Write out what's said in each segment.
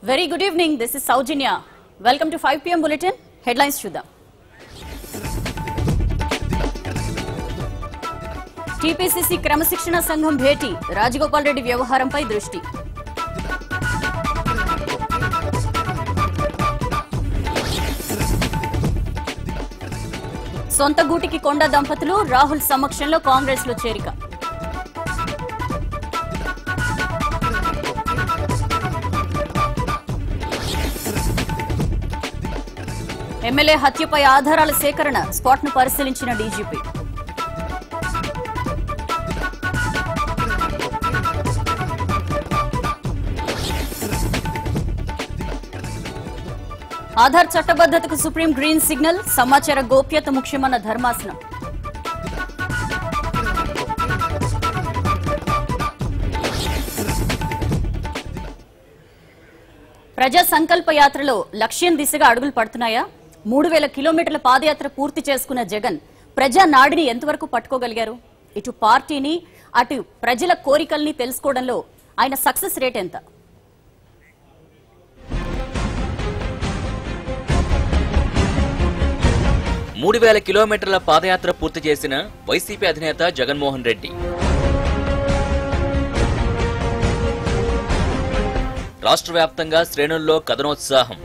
Very good evening this is Soujanya welcome to five PM bulletin headlines చూద్దాం TPCC క్రమశిక్షణ సంఘం భేటీ రాజగోపాల్ రెడ్డి వ్యవహారంపై దృష్టి సొంత గూటికి కొండ దంపతులు రాహుల్ సమక్షంలో కాంగ్రెస్ లో చేరిక ఎమ్మెల్యే హత్యపై ఆధారాల సేకరణ స్పాట్ ను పరిశీలించిన డీజీపీ ఆధార్ చట్టబద్దతకు సుప్రీం గ్రీన్ సిగ్నల్ సమాచార గోప్యత ముఖ్యమన్న ధర్మాసనం ప్రజా సంకల్ప యాత్రలో లక్ష్యం దిశగా అడుగులు పడుతున్నాయా మూడు వేల కిలోమీటర్ల పాదయాత్ర పూర్తి చేసుకున్న జగన్ ప్రజా నాడిని ఎంతవరకు పట్టుకోగలిగారు ఇటు పార్టీని అటు ప్రజల కోరికల్ని తెలుసుకోవడంలో ఆయన సక్సెస్ రేట్ ఎంత మూడు వేల కిలోమీటర్ల పాదయాత్ర పూర్తి చేసిన వైసీపీ అధినేత జగన్మోహన్ రెడ్డి రాష్ట్ర వ్యాప్తంగా శ్రేణుల్లో కథనోత్సాహం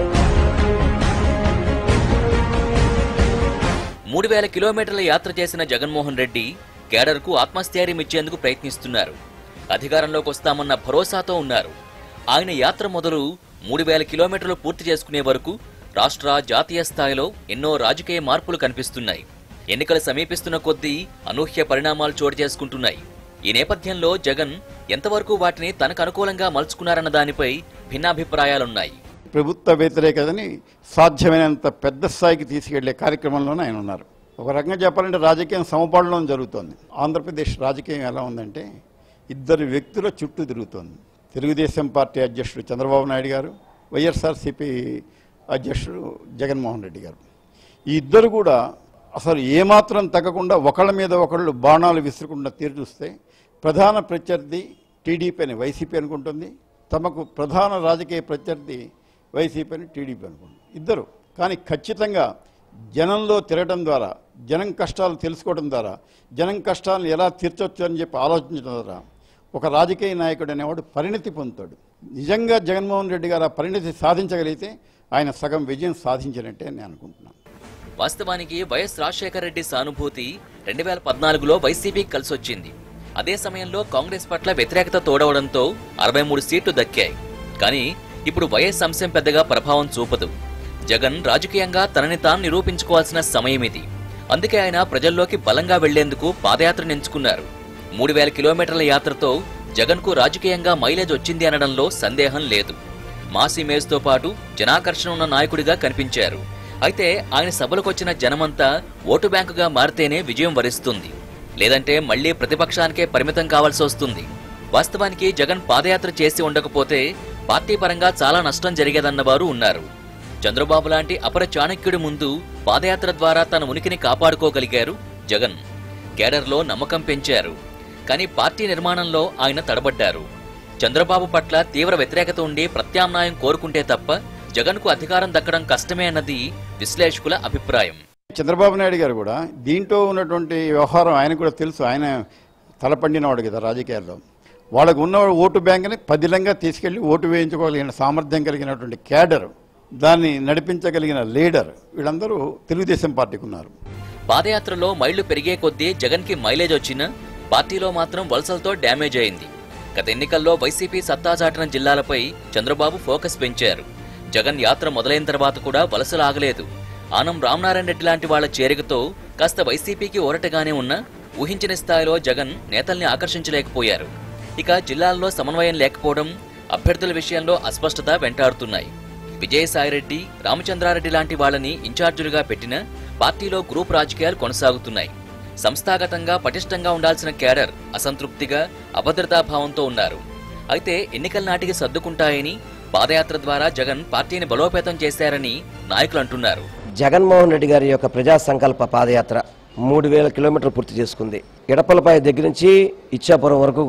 మూడు వేల కిలోమీటర్ల యాత్ర చేసిన జగన్మోహన్ రెడ్డి కేడర్కు ఆత్మస్థైర్యం ఇచ్చేందుకు ప్రయత్నిస్తున్నారు అధికారంలోకి వస్తామన్న భరోసాతో ఉన్నారు ఆయన యాత్ర మొదలు మూడు వేల కిలోమీటర్లు పూర్తి చేసుకునే వరకు రాష్ట్ర జాతీయ స్థాయిలో ఎన్నో రాజకీయ మార్పులు కనిపిస్తున్నాయి ఎన్నికలు సమీపిస్తున్న కొద్దీ అనూహ్య పరిణామాలు చోటు చేసుకుంటున్నాయి ఈ నేపథ్యంలో జగన్ ఎంతవరకు వాటిని తనకు అనుకూలంగా మలుచుకున్నారన్న దానిపై భిన్నాభిప్రాయాలున్నాయి ప్రభుత్వ వ్యతిరేకతని సాధ్యమైనంత పెద్ద స్థాయికి తీసుకెళ్లే కార్యక్రమంలోనే ఆయన ఉన్నారు ఒక రకంగా చెప్పాలంటే రాజకీయం సమపాలనలో జరుగుతోంది ఆంధ్రప్రదేశ్ రాజకీయం ఎలా ఉందంటే ఇద్దరు వ్యక్తుల చుట్టూ తిరుగుతోంది తెలుగుదేశం పార్టీ అధ్యక్షుడు చంద్రబాబు నాయుడు గారు వైఎస్ఆర్సీపీ అధ్యక్షుడు జగన్మోహన్ రెడ్డి గారు ఈ ఇద్దరు కూడా అసలు ఏమాత్రం తగ్గకుండా ఒకళ్ళ మీద ఒకళ్ళు బాణాలు విసురుకుండా తీరు చూస్తే ప్రధాన ప్రత్యర్థి టీడీపీ అని వైసీపీ అనుకుంటుంది తమకు ప్రధాన రాజకీయ ప్రత్యర్థి వైసీపీ అని టీడీపీ అనుకుంటుంది ఇద్దరు కానీ ఖచ్చితంగా జనంలో తిరగడం ద్వారా జనం కష్టాలు తెలుసుకోవడం ద్వారా జనం కష్టాలను ఎలా తీర్చొచ్చు అని చెప్పి ఆలోచించడం ద్వారా ఒక రాజకీయ నాయకుడు అనేవాడు పరిణతి పొందుతాడు నిజంగా జగన్మోహన్ రెడ్డి గారు ఆ పరిణతి సాధించగలిగితే ఆయన సగం విజయం సాధించినట్టే నేను అనుకుంటున్నాను వాస్తవానికి వైఎస్ రాజశేఖర రెడ్డి సానుభూతి రెండు వేల పద్నాలుగులో వైసీపీకి కలిసొచ్చింది అదే సమయంలో కాంగ్రెస్ పట్ల వ్యతిరేకత తోడవడంతో అరవై మూడు సీట్లు దక్కాయి కానీ ఇప్పుడు వైఎస్ అంశం పెద్దగా ప్రభావం చూపదు జగన్ రాజకీయంగా తనని తాను నిరూపించుకోవాల్సిన సమయం ఇది అందుకే ఆయన ప్రజల్లోకి బలంగా వెళ్లేందుకు పాదయాత్రను ఎంచుకున్నారు మూడు వేల కిలోమీటర్ల యాత్రతో జగన్కు రాజకీయంగా మైలేజ్ వచ్చింది అనడంలో సందేహం లేదు మాస్ ఇమేజ్తో పాటు జనాకర్షణ ఉన్న నాయకుడిగా కనిపించారు అయితే ఆయన సభలకొచ్చిన జనమంతా ఓటు బ్యాంకుగా మారితేనే విజయం వరిస్తుంది లేదంటే మళ్లీ ప్రతిపక్షానికే పరిమితం కావాల్సి వస్తుంది వాస్తవానికి జగన్ పాదయాత్ర చేసి ఉండకపోతే పార్టీ పరంగా చాలా నష్టం జరిగేదన్నవారు ఉన్నారు చంద్రబాబు లాంటి అపర చాణక్యుడి ముందు పాదయాత్ర ద్వారా తన ఉనికిని కాపాడుకోగలిగారు జగన్ కేడర్లో నమ్మకం పెంచారు కానీ పార్టీ నిర్మాణంలో ఆయన తడబడ్డారు చంద్రబాబు పట్ల తీవ్ర వ్యతిరేకత ఉండి ప్రత్యామ్నాయం కోరుకుంటే తప్ప జగన్కు అధికారం దక్కడం కష్టమే అన్నది విశ్లేషకుల అభిప్రాయం చంద్రబాబు నాయుడు గారు కూడా దీంట్లో ఉన్నటువంటి వ్యవహారం ఆయన కూడా తెలుసు ఆయన తలపండినవాడు కదా రాజకీయాల్లో వాళ్ళకు ఉన్న ఓటు బ్యాంక్ని పదిలంగా తీసుకెళ్లి ఓటు వేయించుకోగలిగిన సామర్థ్యం కలిగినటువంటి క్యాడర్ దాన్ని నడిపించగలిగిన లీడర్ వీళ్ళందరూ తెలుగుదేశం పార్టీకి ఉన్నారు పాదయాత్రలో మైళ్లు పెరిగే కొద్దీ జగన్కి మైలేజ్ వచ్చినా పార్టీలో మాత్రం వలసలతో డ్యామేజ్ అయింది గత ఎన్నికల్లో వైసీపీ సత్తాచాటిన జిల్లాలపై చంద్రబాబు ఫోకస్ పెంచారు జగన్ యాత్ర మొదలైన తర్వాత కూడా వలసలు ఆగలేదు ఆనం రామనారాయణ రెడ్డి లాంటి వాళ్ల చేరికతో కాస్త వైసీపీకి ఊరటగానే ఉన్నా ఊహించిన స్థాయిలో జగన్ నేతల్ని ఆకర్షించలేకపోయారు ఇక జిల్లాల్లో సమన్వయం లేకపోవడం అభ్యర్థుల విషయంలో అస్పష్టత వెంటాడుతున్నాయి విజయసాయిరెడ్డి రామచంద్రారెడ్డి లాంటి వాళ్ళని ఇన్ఛార్జీలుగా పెట్టినా పార్టీలో గ్రూప్ రాజకీయాలు కొనసాగుతున్నాయి సంస్థాగతంగా పటిష్టంగా ఉండాల్సిన కేడర్ అసంతృప్తిగా అభద్రతాభావంతో ఉన్నారు అయితే ఎన్నికల నాటికి సర్దుకుంటాయని పాదయాత్ర ద్వారా జగన్ పార్టీని బలోపేతం చేశారని నాయకులు అంటున్నారు జగన్మోహన్ రెడ్డి గారి యొక్క ప్రజా సంకల్ప పాదయాత్ర మూడు వేల కిలోమీటర్లు పూర్తి చేసుకుంది ఎడపలపాయ దగ్గర నుంచి ఇచ్చాపురం వరకు కూడా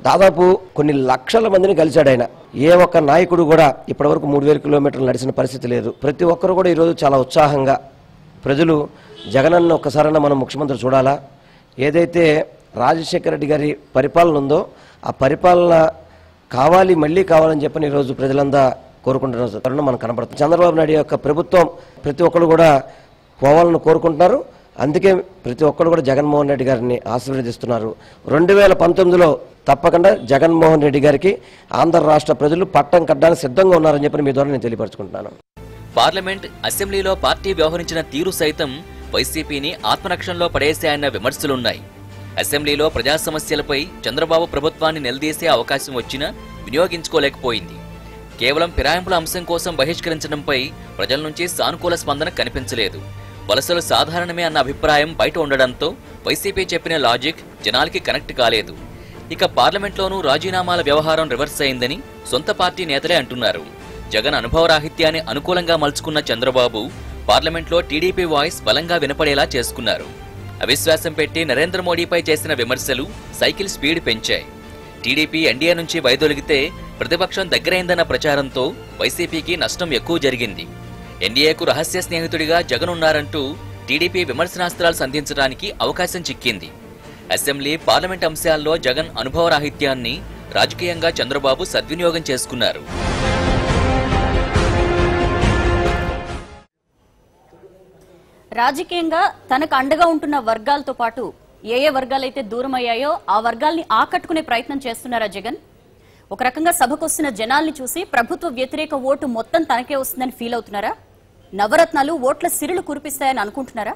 దాదాపు కొన్ని లక్షల మందిని కలిశాడు ఆయన ఏ ఒక్క నాయకుడు కూడా ఇప్పటివరకు మూడు వేల కిలోమీటర్లు నడిచిన పరిస్థితి లేదు ప్రతి ఒక్కరు కూడా ఈరోజు చాలా ఉత్సాహంగా ప్రజలు జగనన్న ఒక్కసారైనా మనం ముఖ్యమంత్రి చూడాలా ఏదైతే రాజశేఖర రెడ్డి గారి పరిపాలన ఉందో ఆ పరిపాలన కావాలి మళ్ళీ కావాలని చెప్పని ఈరోజు ప్రజలంతా కోరుకుంటున్న తరుణం మనకు కనబడుతుంది చంద్రబాబు నాయుడు యొక్క ప్రభుత్వం ప్రతి ఒక్కరు కూడా పోవాలని కోరుకుంటున్నారు అందుకే ప్రతి ఒక్కరు కూడా జగన్మోహన్ రెడ్డి గారిని ఆశీర్వదిస్తున్నారు రెండు వేల పంతొమ్మిదిలో తప్పకుండా జగన్మోహన్ రెడ్డి గారికి ఆంధ్ర రాష్ట్ర ప్రజలు పట్టం కట్టడానికి సిద్ధంగా ఉన్నారని చెప్పి మీ ద్వారా నేను తెలియపరచుకుంటున్నాను పార్లమెంట్ అసెంబ్లీలో పార్టీ వ్యవహరించిన తీరు సైతం వైసీపీని ఆత్మరక్షణలో పడేశాయన్న విమర్శలున్నాయి అసెంబ్లీలో ప్రజా సమస్యలపై చంద్రబాబు ప్రభుత్వాన్ని నిలదీసే అవకాశం వచ్చినా వినియోగించుకోలేకపోయింది కేవలం ఫిరాయింపుల అంశం కోసం బహిష్కరించడంపై ప్రజల నుంచి సానుకూల స్పందన కనిపించలేదు వలసలు సాధారణమే అన్న అభిప్రాయం బయట ఉండడంతో వైసీపీ చెప్పిన లాజిక్ జనాలకి కనెక్ట్ కాలేదు ఇక పార్లమెంట్లోనూ రాజీనామాల వ్యవహారం రివర్స్ అయిందని సొంత పార్టీ నేతలే అంటున్నారు జగన్ అనుభవరాహిత్యాన్ని అనుకూలంగా మలుచుకున్న చంద్రబాబు పార్లమెంట్లో టీడీపీ వాయిస్ బలంగా వినపడేలా చేసుకున్నారు అవిశ్వాసం పెట్టి నరేంద్ర మోడీపై చేసిన విమర్శలు సైకిల్ స్పీడ్ పెంచాయి టీడీపీ ఎన్డీఏ నుంచి వైదొలిగితే ప్రతిపక్షం దగ్గరైందన్న ప్రచారంతో వైసీపీకి నష్టం ఎక్కువ జరిగింది ఎన్డీఏకు రహస్య స్నేహితుడిగా జగన్ ఉన్నారంటూ టీడీపీ విమర్శనాస్త్రాలు సంధించడానికి అవకాశం చిక్కింది అసెంబ్లీ పార్లమెంట్ అంశాల్లో జగన్ అనుభవరాహిత్యాన్ని రాజకీయంగా చంద్రబాబు సద్వినియోగం చేసుకున్నారు రాజకీయంగా తనకు అండగా ఉంటున్న వర్గాలతో పాటు ఏ ఏ వర్గాలైతే దూరం అయ్యాయో ఆ వర్గాల్ని ఆకట్టుకునే ప్రయత్నం చేస్తున్నారా జగన్ ఒక రకంగా సభకొస్తున్న జనాల్ని చూసి ప్రభుత్వ వ్యతిరేక ఓటు మొత్తం తనకే వస్తుందని ఫీల్ అవుతున్నారా నవరత్నాలు ఓట్ల సిరులు కురిపిస్తాయని అనుకుంటున్నారా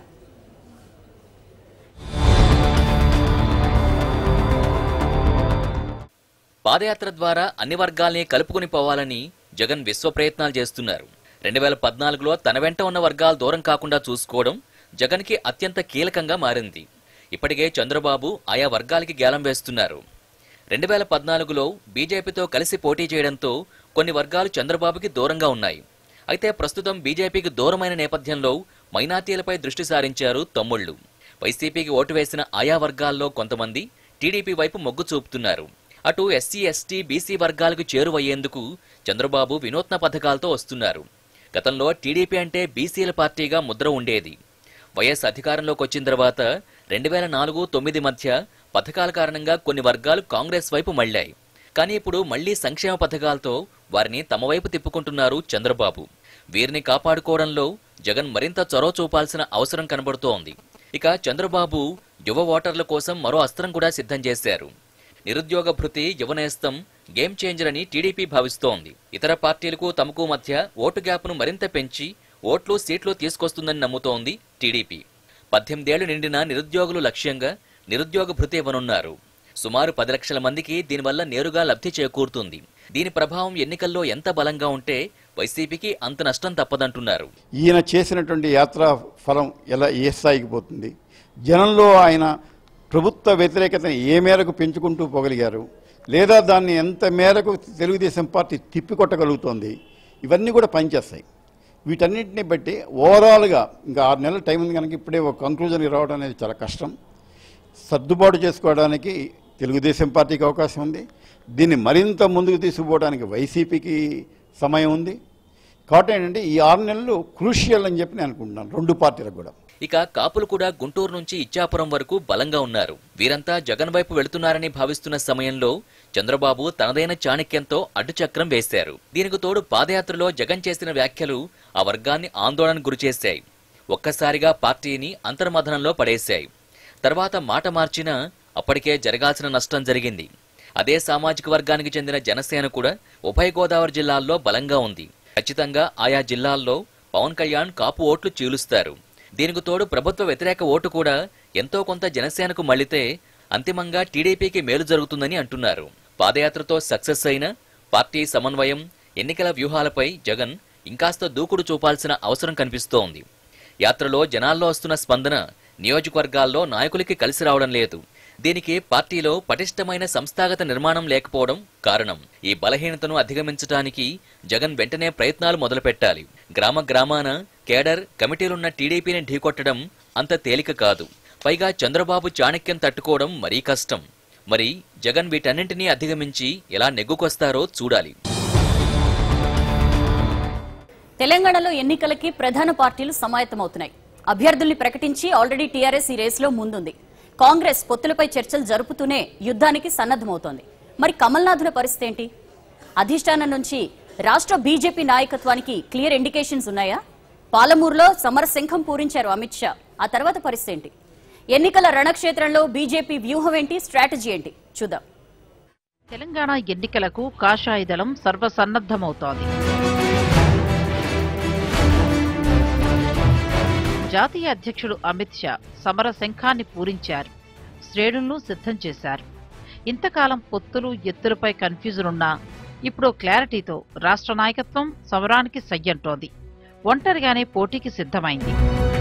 పాదయాత్ర ద్వారా అన్ని వర్గాల్ని కలుపుకుని పోవాలని జగన్ విశ్వ ప్రయత్నాలు చేస్తున్నారు రెండు వేల పద్నాలుగులో తన వెంట ఉన్న వర్గాలు దూరం కాకుండా చూసుకోవడం జగన్కి అత్యంత కీలకంగా మారింది ఇప్పటికే చంద్రబాబు ఆయా వర్గాలకి గేలం వేస్తున్నారు రెండు వేల పద్నాలుగులో బీజేపీతో కలిసి పోటీ చేయడంతో కొన్ని వర్గాలు చంద్రబాబుకి దూరంగా ఉన్నాయి అయితే ప్రస్తుతం బీజేపీకి దూరమైన నేపథ్యంలో మైనార్టీలపై దృష్టి సారించారు తమ్ముళ్లు వైసీపీకి ఓటు వేసిన ఆయా వర్గాల్లో కొంతమంది టీడీపీ వైపు మొగ్గు చూపుతున్నారు అటు ఎస్సీ ఎస్టీ బీసీ వర్గాలకు చేరువయ్యేందుకు చంద్రబాబు వినూత్న పథకాలతో వస్తున్నారు గతంలో టీడీపీ అంటే బీసీల పార్టీగా ముద్ర ఉండేది వైఎస్ అధికారంలోకి వచ్చిన తర్వాత రెండు వేల నాలుగు తొమ్మిది మధ్య పథకాల కారణంగా కొన్ని వర్గాలు కాంగ్రెస్ వైపు మళ్ళాయి కానీ ఇప్పుడు మళ్లీ సంక్షేమ పథకాలతో వారిని తమ వైపు తిప్పుకుంటున్నారు చంద్రబాబు వీరిని కాపాడుకోవడంలో జగన్ మరింత చొరవ చూపాల్సిన అవసరం కనబడుతోంది ఇక చంద్రబాబు యువ ఓటర్ల కోసం మరో అస్త్రం కూడా సిద్ధం చేశారు నిరుద్యోగ భృతి యువనేస్తం గేమ్ చేంజర్ అని టీడీపీ భావిస్తోంది ఇతర పార్టీలకు తమకు మధ్య ఓటు గ్యాప్ను మరింత పెంచి ఓట్లు సీట్లు తీసుకొస్తుందని నమ్ముతోంది టీడీపీ పద్దెనిమిదేళ్లు నిండిన నిరుద్యోగులు లక్ష్యంగా నిరుద్యోగ భృతి ఇవ్వనున్నారు సుమారు పది లక్షల మందికి దీనివల్ల నేరుగా లబ్ధి చేకూరుతుంది దీని ప్రభావం ఎన్నికల్లో ఎంత బలంగా ఉంటే వైసీపీకి అంత నష్టం తప్పదంటున్నారు ఈయన చేసినటువంటి యాత్రా ఫలం ఎలా ఏ స్థాయికి పోతుంది జనంలో ఆయన ప్రభుత్వ వ్యతిరేకతని ఏ మేరకు పెంచుకుంటూ పోగలిగారు లేదా దాన్ని ఎంత మేరకు తెలుగుదేశం పార్టీ తిప్పికొట్టగలుగుతోంది ఇవన్నీ కూడా పనిచేస్తాయి వీటన్నిటిని బట్టి ఓవరాల్గా ఇంకా ఆరు నెలల టైం ఉంది కనుక ఇప్పుడే ఒక కంక్లూజన్కి రావడం అనేది చాలా కష్టం సర్దుబాటు చేసుకోవడానికి తెలుగుదేశం పార్టీకి అవకాశం ఉంది దీన్ని మరింత ముందుకు తీసుకుపోవడానికి వైసీపీకి సమయం ఉంది కాబట్టి ఏంటంటే ఈ ఆరు నెలలు క్రూషియల్ అని చెప్పి నేను అనుకుంటున్నాను రెండు పార్టీలకు కూడా ఇక కాపులు కూడా గుంటూరు నుంచి ఇచ్చాపురం వరకు బలంగా ఉన్నారు వీరంతా జగన్ వైపు వెళుతున్నారని భావిస్తున్న సమయంలో చంద్రబాబు తనదైన చాణక్యంతో అడ్డుచక్రం వేశారు దీనికి తోడు పాదయాత్రలో జగన్ చేసిన వ్యాఖ్యలు ఆ వర్గాన్ని ఆందోళనకు గురిచేశాయి ఒక్కసారిగా పార్టీని అంతర్మథనంలో పడేశాయి తర్వాత మాట మార్చినా అప్పటికే జరగాల్సిన నష్టం జరిగింది అదే సామాజిక వర్గానికి చెందిన జనసేన కూడా ఉభయ గోదావరి జిల్లాల్లో బలంగా ఉంది ఖచ్చితంగా ఆయా జిల్లాల్లో పవన్ కళ్యాణ్ కాపు ఓట్లు చీలుస్తారు దీనికి తోడు ప్రభుత్వ వ్యతిరేక ఓటు కూడా ఎంతో కొంత జనసేనకు మళ్లితే అంతిమంగా టీడీపీకి మేలు జరుగుతుందని అంటున్నారు పాదయాత్రతో సక్సెస్ అయిన పార్టీ సమన్వయం ఎన్నికల వ్యూహాలపై జగన్ ఇంకాస్త దూకుడు చూపాల్సిన అవసరం కనిపిస్తోంది యాత్రలో జనాల్లో వస్తున్న స్పందన నియోజకవర్గాల్లో నాయకులకి కలిసి రావడం లేదు దీనికి పార్టీలో పటిష్టమైన సంస్థాగత నిర్మాణం లేకపోవడం కారణం ఈ బలహీనతను అధిగమించడానికి జగన్ వెంటనే ప్రయత్నాలు మొదలుపెట్టాలి గ్రామ గ్రామాన కేడర్ కమిటీలున్న టీడీపీని ఢీకొట్టడం అంత తేలిక కాదు పైగా చంద్రబాబు చాణక్యం తట్టుకోవడం మరీ కష్టం మరి జగన్ వీటన్నింటినీ అధిగమించి ఎలా నెగ్గుకొస్తారో చూడాలి తెలంగాణలో ఎన్నికలకి ప్రధాన పార్టీలు సమాయత్తమవుతున్నాయి అభ్యర్థుల్ని ప్రకటించి ఆల్రెడీ టీఆర్ఎస్ ఈ రేసులో ముందుంది కాంగ్రెస్ పొత్తులపై చర్చలు జరుపుతూనే యుద్ధానికి సన్నద్దమవుతోంది మరి కమల్నాథుల పరిస్థితి ఏంటి అధిష్టానం నుంచి రాష్ట్ర బీజేపీ నాయకత్వానికి క్లియర్ ఇండికేషన్స్ ఉన్నాయా పాలమూరులో సమర శంఖం పూరించారు అమిత్ షా ఆ తర్వాత పరిస్థితి ఏంటి ఎన్నికల రణక్షేత్రంలో బీజేపీ వ్యూహం ఏంటి స్ట్రాటజీ ఏంటి చూద్దాం తెలంగాణ ఎన్నికలకు కాషాయ దళం సర్వసన్నద్ధమవుతోంది జాతీయ అధ్యక్షుడు అమిత్ షా సమర శంఖాన్ని పూరించారు శ్రేణులను సిద్ధం చేశారు ఇంతకాలం పొత్తులు ఎత్తులపై కన్ఫ్యూజన్ ఉన్నా ఇప్పుడు క్లారిటీతో రాష్ట్ర నాయకత్వం సమరానికి సయ్యంటోంది ఒంటరిగానే పోటీకి సిద్ధమైంది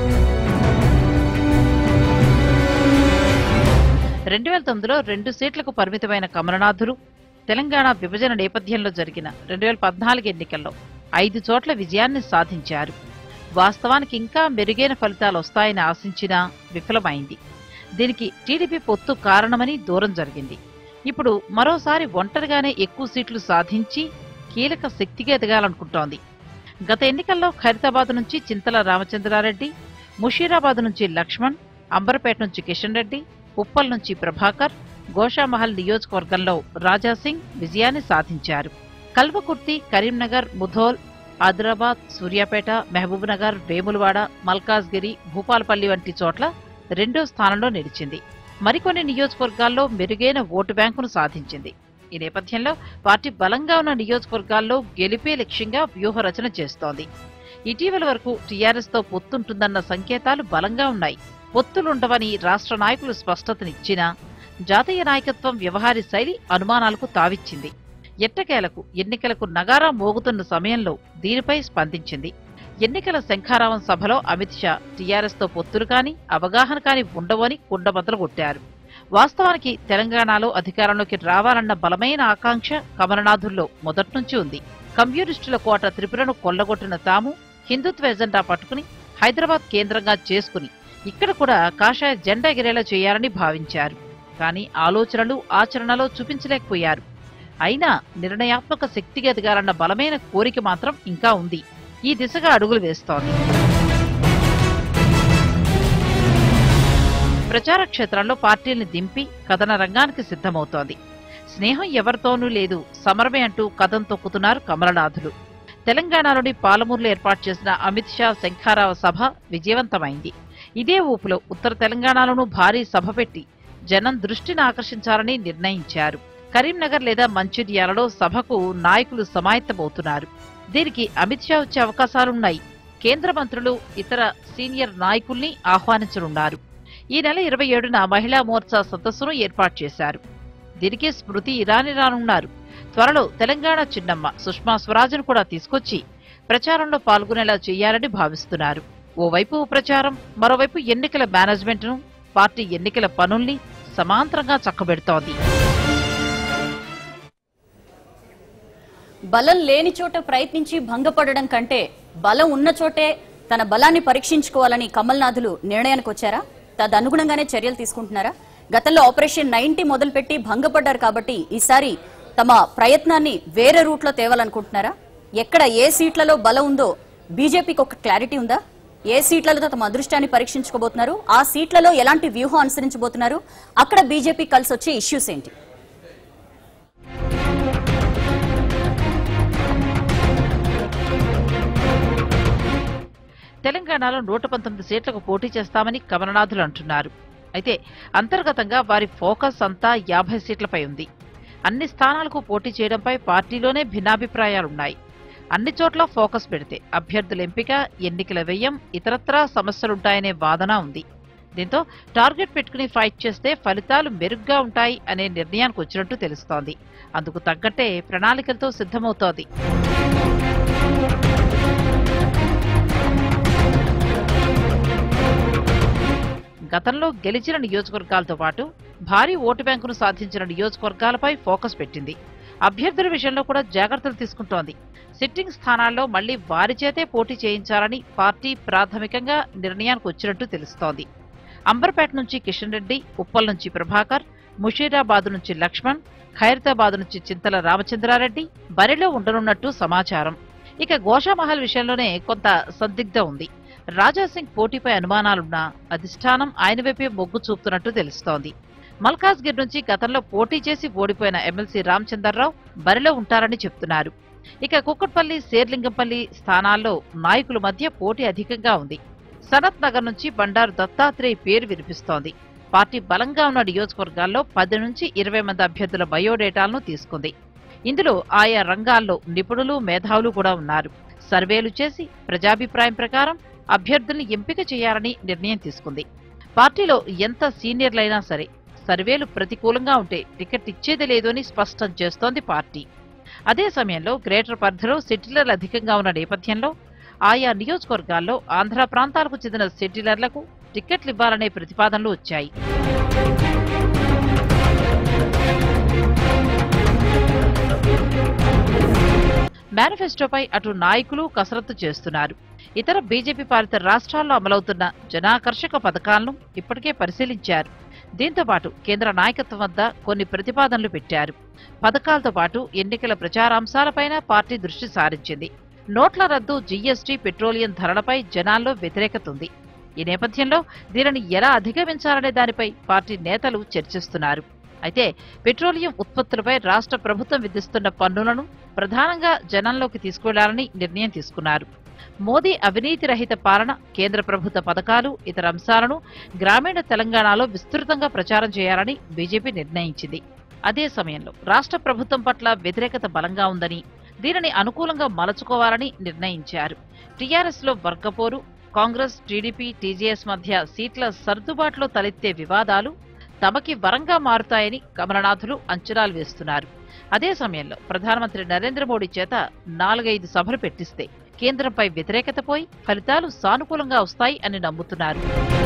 రెండు వేల తొమ్మిదిలో రెండు సీట్లకు పరిమితమైన కమలనాథులు తెలంగాణ విభజన నేపథ్యంలో జరిగిన రెండు వేల పద్నాలుగు ఎన్నికల్లో ఐదు చోట్ల విజయాన్ని సాధించారు వాస్తవానికి ఇంకా మెరుగైన ఫలితాలు వస్తాయని ఆశించినా విఫలమైంది దీనికి టీడీపీ పొత్తు కారణమని దూరం జరిగింది ఇప్పుడు మరోసారి ఒంటరిగానే ఎక్కువ సీట్లు సాధించి కీలక శక్తిగా ఎదగాలనుకుంటోంది గత ఎన్నికల్లో ఖైరతాబాద్ నుంచి చింతల రామచంద్రారెడ్డి ముషీరాబాద్ నుంచి లక్ష్మణ్ అంబర్పేట నుంచి కిషన్ రెడ్డి ఉప్పల్ నుంచి ప్రభాకర్ గోషామహల్ నియోజకవర్గంలో రాజాసింగ్ విజయాన్ని సాధించారు కల్వకుర్తి కరీంనగర్ ముధోల్ ఆదిలాబాద్ సూర్యాపేట మహబూబ్నగర్ వేములవాడ మల్కాజ్గిరి భూపాలపల్లి వంటి చోట్ల రెండో స్థానంలో నిలిచింది మరికొన్ని నియోజకవర్గాల్లో మెరుగైన ఓటు బ్యాంకును సాధించింది ఈ నేపథ్యంలో పార్టీ బలంగా ఉన్న నియోజకవర్గాల్లో గెలిపే లక్ష్యంగా వ్యూహ రచన చేస్తోంది ఇటీవల వరకు టీఆర్ఎస్ తో పొత్తుంటుందన్న సంకేతాలు బలంగా ఉన్నాయి పొత్తులుండవని రాష్ట్ర నాయకులు స్పష్టతనిచ్చినా జాతీయ నాయకత్వం వ్యవహార శైలి అనుమానాలకు తావిచ్చింది ఎట్టకేలకు ఎన్నికలకు నగారా మోగుతున్న సమయంలో దీనిపై స్పందించింది ఎన్నికల శంఖారావం సభలో అమిత్ షా టీఆర్ఎస్ తో పొత్తులు కాని అవగాహన కాని ఉండవని కుండబద్దలు కొట్టారు వాస్తవానికి తెలంగాణలో అధికారంలోకి రావాలన్న బలమైన ఆకాంక్ష కమలనాథుల్లో మొదట్నుంచి ఉంది కమ్యూనిస్టుల కోట త్రిపురను కొల్లగొట్టిన తాము హిందుత్వ ఎజెండా పట్టుకుని హైదరాబాద్ కేంద్రంగా చేసుకుని ఇక్కడ కూడా కాషాయ జెండా ఎగిరేలా చేయాలని భావించారు కానీ ఆలోచనలు ఆచరణలో చూపించలేకపోయారు అయినా నిర్ణయాత్మక శక్తిగా ఎదగాలన్న బలమైన కోరిక మాత్రం ఇంకా ఉంది ఈ దిశగా అడుగులు వేస్తోంది ప్రచార క్షేత్రంలో పార్టీల్ని దింపి కథన రంగానికి సిద్ధమవుతోంది స్నేహం ఎవరితోనూ లేదు సమరమే అంటూ కథం తొక్కుతున్నారు కమలనాథులు తెలంగాణలోని పాలమూరులో ఏర్పాటు చేసిన అమిత్ షా శంఖారావ సభ విజయవంతమైంది ఇదే ఊపులో ఉత్తర తెలంగాణలోనూ భారీ సభ పెట్టి జనం దృష్టిని ఆకర్షించాలని నిర్ణయించారు కరీంనగర్ లేదా మంచిర్యాలలో సభకు నాయకులు సమాయత్తమవుతున్నారు దీనికి అమిత్ షా వచ్చే అవకాశాలున్నాయి కేంద్ర మంత్రులు ఇతర సీనియర్ నాయకుల్ని ఆహ్వానించనున్నారు ఈ నెల ఇరవై ఏడున మహిళా మోర్చా సదస్సును ఏర్పాటు చేశారు దీనికి స్మృతి ఇరానీ రానున్నారు త్వరలో తెలంగాణ చిన్నమ్మ సుష్మా స్వరాజ్ను కూడా తీసుకొచ్చి ప్రచారంలో పాల్గొనేలా చేయాలని భావిస్తున్నారు ఓవైపు ప్రచారం మరోవైపు ఎన్నికల మేనేజ్మెంట్ను పార్టీ ఎన్నికల పనుల్ని సమాంతరంగా చక్కబెడుతోంది బలం లేని చోట ప్రయత్నించి భంగపడడం కంటే బలం ఉన్న చోటే తన బలాన్ని పరీక్షించుకోవాలని కమల్నాథులు నిర్ణయానికి వచ్చారా తదనుగుణంగానే చర్యలు తీసుకుంటున్నారా గతంలో ఆపరేషన్ నైన్టీ మొదలుపెట్టి భంగపడ్డారు కాబట్టి ఈసారి తమ ప్రయత్నాన్ని వేరే రూట్లో తేవాలనుకుంటున్నారా ఎక్కడ ఏ సీట్లలో బలం ఉందో బీజేపీకి ఒక క్లారిటీ ఉందా ఏ సీట్లలో తమ అదృష్టాన్ని పరీక్షించుకోబోతున్నారు ఆ సీట్లలో ఎలాంటి వ్యూహం అనుసరించబోతున్నారు అక్కడ బీజేపీ కలిసి వచ్చే ఇష్యూస్ ఏంటి తెలంగాణలో నూట పంతొమ్మిది సీట్లకు పోటీ చేస్తామని కమలనాథులు అంటున్నారు అయితే అంతర్గతంగా వారి ఫోకస్ అంతా యాభై సీట్లపై ఉంది అన్ని స్థానాలకు పోటీ చేయడంపై పార్టీలోనే భిన్నాభిప్రాయాలున్నాయి అన్ని చోట్ల ఫోకస్ పెడితే అభ్యర్థుల ఎంపిక ఎన్నికల వ్యయం ఇతరత్రా సమస్యలుంటాయనే వాదన ఉంది దీంతో టార్గెట్ పెట్టుకుని ఫైట్ చేస్తే ఫలితాలు మెరుగ్గా ఉంటాయి అనే నిర్ణయానికి వచ్చినట్టు తెలుస్తోంది అందుకు తగ్గట్టే ప్రణాళికలతో సిద్ధమవుతోంది గతంలో గెలిచిన నియోజకవర్గాలతో పాటు భారీ ఓటు బ్యాంకును సాధించిన నియోజకవర్గాలపై ఫోకస్ పెట్టింది అభ్యర్థుల విషయంలో కూడా జాగ్రత్తలు తీసుకుంటోంది సిట్టింగ్ స్థానాల్లో మళ్లీ వారి చేతే పోటీ చేయించాలని పార్టీ ప్రాథమికంగా నిర్ణయానికి వచ్చినట్టు తెలుస్తోంది అంబర్పేట నుంచి కిషన్ రెడ్డి ఉప్పల్ నుంచి ప్రభాకర్ ముషీరాబాద్ నుంచి లక్ష్మణ్ ఖైరతాబాద్ నుంచి చింతల రామచంద్రారెడ్డి బరిలో ఉండనున్నట్టు సమాచారం ఇక గోషామహల్ విషయంలోనే కొంత సందిగ్ధ ఉంది రాజాసింగ్ పోటీపై అనుమానాలున్నా అధిష్టానం ఆయన వైపే మొగ్గు చూపుతున్నట్టు తెలుస్తోంది మల్కాజ్గిర్ నుంచి గతంలో పోటీ చేసి ఓడిపోయిన ఎమ్మెల్సీ రామచందర్రావు బరిలో ఉంటారని చెప్తున్నారు ఇక కుక్కట్పల్లి శేర్లింగంపల్లి స్థానాల్లో నాయకుల మధ్య పోటీ అధికంగా ఉంది సనత్ నగర్ నుంచి బండారు దత్తాత్రేయ పేరు వినిపిస్తోంది పార్టీ బలంగా ఉన్న నియోజకవర్గాల్లో పది నుంచి ఇరవై మంది అభ్యర్థుల బయోడేటాలను తీసుకుంది ఇందులో ఆయా రంగాల్లో నిపుణులు మేధావులు కూడా ఉన్నారు సర్వేలు చేసి ప్రజాభిప్రాయం ప్రకారం అభ్యర్థుల్ని ఎంపిక చేయాలని నిర్ణయం తీసుకుంది పార్టీలో ఎంత సీనియర్లైనా సరే సర్వేలు ప్రతికూలంగా ఉంటే టికెట్ ఇచ్చేది లేదు అని స్పష్టం చేస్తోంది పార్టీ అదే సమయంలో గ్రేటర్ పరిధిలో సెటిలర్లు అధికంగా ఉన్న నేపథ్యంలో ఆయా నియోజకవర్గాల్లో ఆంధ్ర ప్రాంతాలకు చెందిన సెటిలర్లకు టికెట్లు ఇవ్వాలనే ప్రతిపాదనలు వచ్చాయి మేనిఫెస్టోపై అటు నాయకులు కసరత్తు చేస్తున్నారు ఇతర బీజేపీ పాలిత రాష్ట్రాల్లో అమలవుతున్న జనాకర్షక పథకాలను ఇప్పటికే పరిశీలించారు దీంతో పాటు కేంద్ర నాయకత్వం వద్ద కొన్ని ప్రతిపాదనలు పెట్టారు పథకాలతో పాటు ఎన్నికల ప్రచారాంశాలపైన పార్టీ దృష్టి సారించింది నోట్ల రద్దు జీఎస్టీ పెట్రోలియం ధరలపై జనాల్లో వ్యతిరేకత ఉంది ఈ నేపథ్యంలో దీనిని ఎలా అధిగమించాలనే దానిపై పార్టీ నేతలు చర్చిస్తున్నారు అయితే పెట్రోలియం ఉత్పత్తులపై రాష్ట్ర ప్రభుత్వం విధిస్తున్న పన్నులను ప్రధానంగా జనంలోకి తీసుకువెళ్లాలని నిర్ణయం తీసుకున్నారు మోదీ అవినీతి రహిత పాలన కేంద్ర ప్రభుత్వ పథకాలు ఇతర అంశాలను గ్రామీణ తెలంగాణలో విస్తృతంగా ప్రచారం చేయాలని బీజేపీ నిర్ణయించింది అదే సమయంలో రాష్ట్ర ప్రభుత్వం పట్ల వ్యతిరేకత బలంగా ఉందని దీనిని అనుకూలంగా మలచుకోవాలని నిర్ణయించారు టీఆర్ఎస్ లో వర్గపోరు కాంగ్రెస్ టీడీపీ టీజేఎస్ మధ్య సీట్ల సర్దుబాటులో తలెత్తే వివాదాలు తమకి వరంగా మారుతాయని కమలనాథులు అంచనాలు వేస్తున్నారు అదే సమయంలో ప్రధానమంత్రి నరేంద్ర మోడీ చేత నాలుగైదు సభలు పెట్టిస్తే కేంద్రంపై వ్యతిరేకత పోయి ఫలితాలు సానుకూలంగా వస్తాయి అని నమ్ముతున్నారు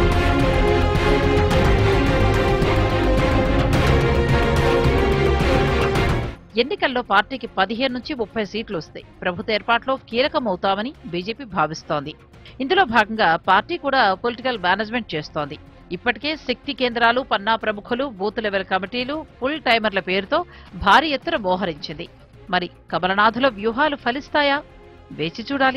ఎన్నికల్లో పార్టీకి పదిహేను నుంచి ముప్పై సీట్లు వస్తాయి ప్రభుత్వ ఏర్పాట్లో కీలకమవుతామని బీజేపీ భావిస్తోంది ఇందులో భాగంగా పార్టీ కూడా పొలిటికల్ మేనేజ్మెంట్ చేస్తోంది ఇప్పటికే శక్తి కేంద్రాలు పన్నా ప్రముఖులు బూత్ లెవెల్ కమిటీలు ఫుల్ టైమర్ల పేరుతో భారీ ఎత్తున మోహరించింది మరి కమలనాథుల వ్యూహాలు ఫలిస్తాయా వేచి చూడాలి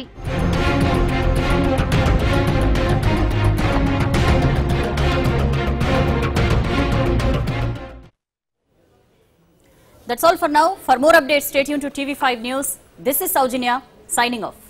That's all for now. For more updates, stay tuned to TV5 News. This is Saujanya signing off.